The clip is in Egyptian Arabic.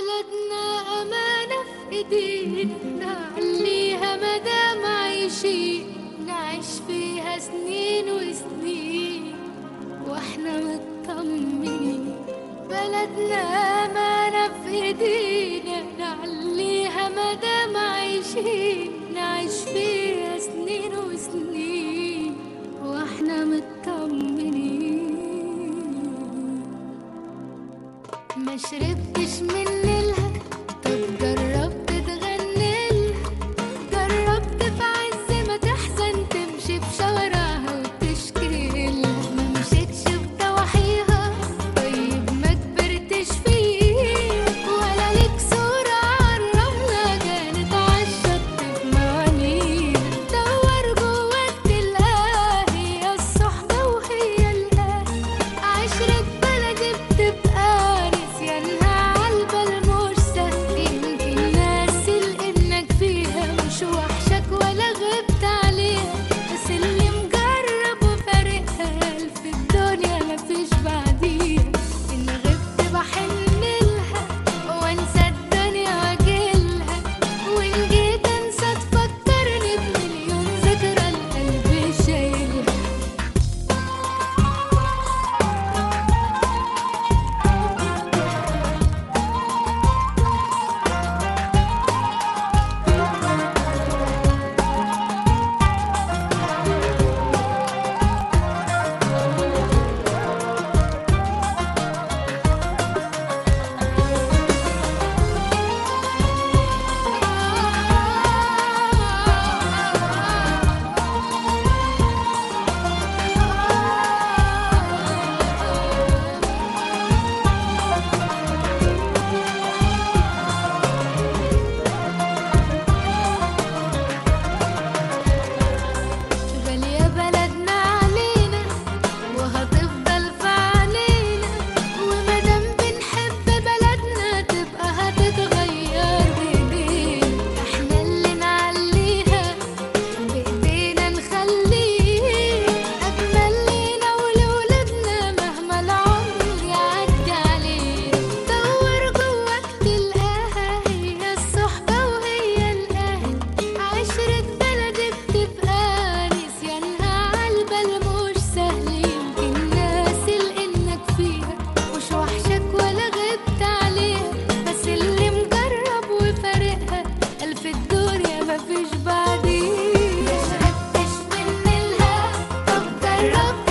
بلدنا أمانة في إيدينا نعليها مدام عايشين نعيش فيها سنين وسنين واحنا مطمنين بلدنا أمانة في إيدينا نعليها مدام عايشين نعيش فيها سنين وسنين واحنا مطمنين ما شربتش من نيلها طب جربت تغني لها جربت في عز ما تحزن تمشي في شوارعها وتشكي لها ما مشيتش في ضواحيها طيب ما كبرتش فيه ولا ليك صورة عالرملة كانت عالشط في موانيها دور جواك تلاقيها هي الصحبة وهي الأهل عشرة بلدي بتبقى نسيانها عالبال مش سهل يمكن ناسي لإنك فيها مش وحشك ولا غبت عليها بس اللي مجرب وفارقها في الدنيا مفيش بعديها إن غبت بحن لها وانسى الدنيا واجيلها وإن جيت انسى تفكرني بمليون ذكرى القلب شايلها غالية بلدنا علينا وهتفضل في علينا ومادام بنحب بلدنا تبقى هتتغير بايدينا احنا اللي نعليها بايدينا نخليه اجمل لينا ولولادنا مهما العمر يعدي علينا دور جواك تلقاها هي الصحبة وهي الاهل عشرة بلدي بتبقى نسيانها عالبال مش سهل يمكن ناسي لانك فيها مش وحشك ولا غبت عليها بس اللي مجرب وفارقها ألف الدنيا مفيش بعديها مشربتش من نيلها طب جربت